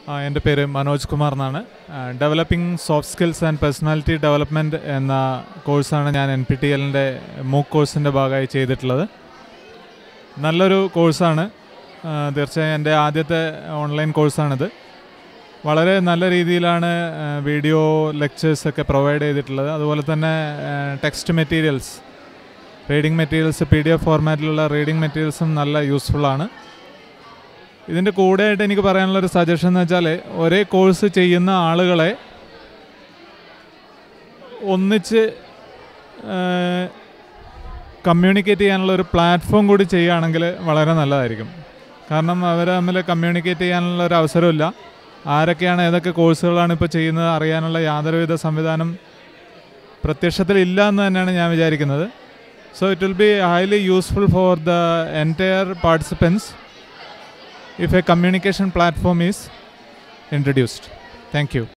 ആ, എൻ്റെ പേര് മനോജ് കുമാർ എന്നാണ് developing soft skills and personality development എന്ന കോഴ്സാണ് ഞാൻ എൻ പി ടി എല്ലിൻ്റെ മൂക്ക് കോഴ്സിൻ്റെ ഭാഗമായി ചെയ്തിട്ടുള്ളത് നല്ലൊരു കോഴ്സാണ് ആ, തീർച്ചയായും എൻ്റെ ആദ്യത്തെ ഓൺലൈൻ കോഴ്സാണിത് വളരെ നല്ല രീതിയിലാണ് ആ, വീഡിയോ ലെക്ചേഴ്സ് ഒക്കെ പ്രൊവൈഡ് ചെയ്തിട്ടുള്ളത് അതുപോലെ തന്നെ text materials reading materials P D F ഫോർമാറ്റിലുള്ള റീഡിംഗ് മെറ്റീരിയൽസും നല്ല യൂസ്ഫുള്ളാണ് ഇതിൻ്റെ കൂടെയായിട്ട് എനിക്ക് പറയാനുള്ളൊരു സജഷൻ എന്ന് വെച്ചാൽ ഒരേ കോഴ്സ് ചെയ്യുന്ന ആളുകളെ ഒന്നിച്ച് കമ്മ്യൂണിക്കേറ്റ് ചെയ്യാനുള്ള ഒരു പ്ലാറ്റ്ഫോം കൂടി ചെയ്യുകയാണെങ്കിൽ വളരെ നല്ലതായിരിക്കും കാരണം അവർ തമ്മിൽ കമ്മ്യൂണിക്കേറ്റ് ചെയ്യാനുള്ള ഒരു അവസരമില്ല ആരൊക്കെയാണ് ഏതൊക്കെ കോഴ്സുകളാണ് ഇപ്പോൾ ചെയ്യുന്നത് അറിയാനുള്ള യാതൊരുവിധ സംവിധാനം പ്രത്യക്ഷത്തിൽ ഇല്ല എന്ന് തന്നെയാണ് ഞാൻ വിചാരിക്കുന്നത് so it will be highly useful for the entire participants if a communication platform is introduced. Thank you.